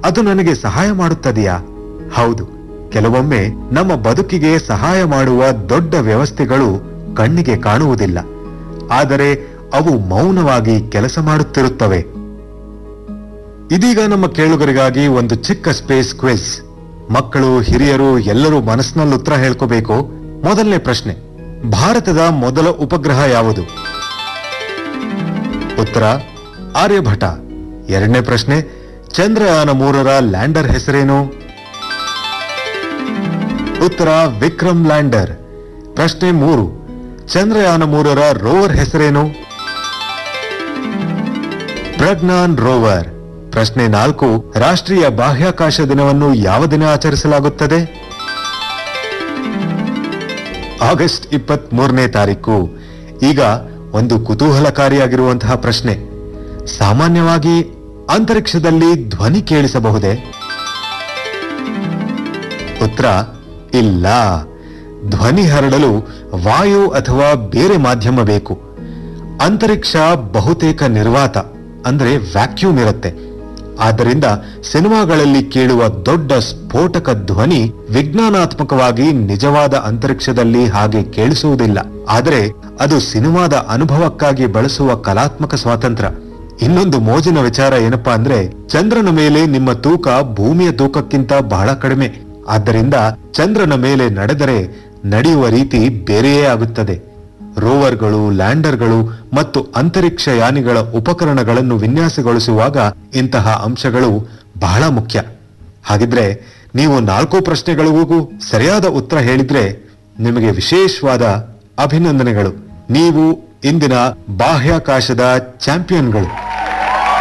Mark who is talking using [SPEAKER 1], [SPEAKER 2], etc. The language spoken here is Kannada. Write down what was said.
[SPEAKER 1] ಅದು ನನಗೆ ಸಹಾಯ ಮಾಡುತ್ತದೆಯಾ ಹೌದು ಕೆಲವೊಮ್ಮೆ ನಮ್ಮ ಬದುಕಿಗೆ ಸಹಾಯ ಮಾಡುವ ದೊಡ್ಡ ವ್ಯವಸ್ಥೆಗಳು ಕಣ್ಣಿಗೆ ಕಾಣುವುದಿಲ್ಲ ಆದರೆ ಅವು ಮೌನವಾಗಿ ಕೆಲಸ ಮಾಡುತ್ತಿರುತ್ತವೆ ಇದೀಗ ನಮ್ಮ ಕೇಳುಗರಿಗಾಗಿ ಒಂದು ಚಿಕ್ಕ ಸ್ಪೇಸ್ ಕ್ವಿಜ್ ಮಕ್ಕಳು ಹಿರಿಯರು ಎಲ್ಲರೂ ಮನಸ್ಸಿನಲ್ಲಿ ಉತ್ತರ ಹೇಳ್ಕೋಬೇಕು ಮೊದಲನೇ ಪ್ರಶ್ನೆ ಭಾರತದ ಮೊದಲ ಉಪಗ್ರಹ ಯಾವುದು ಉತ್ತರ ಆರ್ಯಭಟ ಎರಡನೇ ಪ್ರಶ್ನೆ ಚಂದ್ರಯಾನ ಮೂರರ ಲ್ಯಾಂಡರ್ ಹೆಸರೇನು ಉತ್ತರ ವಿಕ್ರಮ್ ಲ್ಯಾಂಡರ್ ಪ್ರಶ್ನೆ ಮೂರು ಚಂದ್ರಯಾನ ಮೂರರ ರೋವರ್ ಹೆಸರೇನು ಪ್ರಜ್ಞಾನ್ ರೋವರ್ ಪ್ರಶ್ನೆ ನಾಲ್ಕು ರಾಷ್ಟ್ರೀಯ ಬಾಹ್ಯಾಕಾಶ ದಿನವನ್ನು ಯಾವ ದಿನ ಆಚರಿಸಲಾಗುತ್ತದೆ ಆಗಸ್ಟ್ ಇಪ್ಪತ್ತ್ ಮೂರನೇ ತಾರೀಕು ಈಗ ಒಂದು ಕುತೂಹಲಕಾರಿಯಾಗಿರುವಂತಹ ಪ್ರಶ್ನೆ ಸಾಮಾನ್ಯವಾಗಿ ಅಂತರಿಕ್ಷದಲ್ಲಿ ಧ್ವನಿ ಕೇಳಿಸಬಹುದೇ ಉತ್ತರ ಇಲ್ಲ ಧ್ವನಿ ಹರಡಲು ವಾಯು ಅಥವಾ ಬೇರೆ ಮಾಧ್ಯಮ ಬೇಕು ಅಂತರಿಕ್ಷ ಬಹುತೇಕ ನಿರ್ವಾತ ಅಂದ್ರೆ ವ್ಯಾಕ್ಯೂಮ್ ಇರುತ್ತೆ ಆದ್ದರಿಂದ ಸಿನಿಮಾಗಳಲ್ಲಿ ಕೇಳುವ ದೊಡ್ಡ ಸ್ಫೋಟಕ ಧ್ವನಿ ವಿಜ್ಞಾನಾತ್ಮಕವಾಗಿ ನಿಜವಾದ ಅಂತರಿಕ್ಷದಲ್ಲಿ ಹಾಗೆ ಕೇಳಿಸುವುದಿಲ್ಲ ಆದರೆ ಅದು ಸಿನಿಮಾದ ಅನುಭವಕ್ಕಾಗಿ ಬಳಸುವ ಕಲಾತ್ಮಕ ಸ್ವಾತಂತ್ರ್ಯ ಇನ್ನೊಂದು ಮೋಜಿನ ವಿಚಾರ ಏನಪ್ಪಾ ಅಂದ್ರೆ ಚಂದ್ರನ ಮೇಲೆ ನಿಮ್ಮ ತೂಕ ಭೂಮಿಯ ತೂಕಕ್ಕಿಂತ ಬಹಳ ಕಡಿಮೆ ಆದ್ದರಿಂದ ಚಂದ್ರನ ಮೇಲೆ ನಡೆದರೆ ನಡೆಯುವ ರೀತಿ ಬೇರೆಯೇ ಆಗುತ್ತದೆ ರೋವರ್ಗಳು ಲ್ಯಾಂಡರ್ಗಳು ಮತ್ತು ಅಂತರಿಕ್ಷ ಯಾನಿಗಳ ಉಪಕರಣಗಳನ್ನು ವಿನ್ಯಾಸಗೊಳಿಸುವಾಗ ಇಂತಹ ಅಂಶಗಳು ಬಹಳ ಮುಖ್ಯ ಹಾಗಿದ್ರೆ ನೀವು ನಾಲ್ಕು ಪ್ರಶ್ನೆಗಳಿಗೂ ಸರಿಯಾದ ಉತ್ತರ ಹೇಳಿದ್ರೆ ನಿಮಗೆ ವಿಶೇಷವಾದ ಅಭಿನಂದನೆಗಳು ನೀವು ಇಂದಿನ ಬಾಹ್ಯಾಕಾಶದ ಚಾಂಪಿಯನ್ಗಳು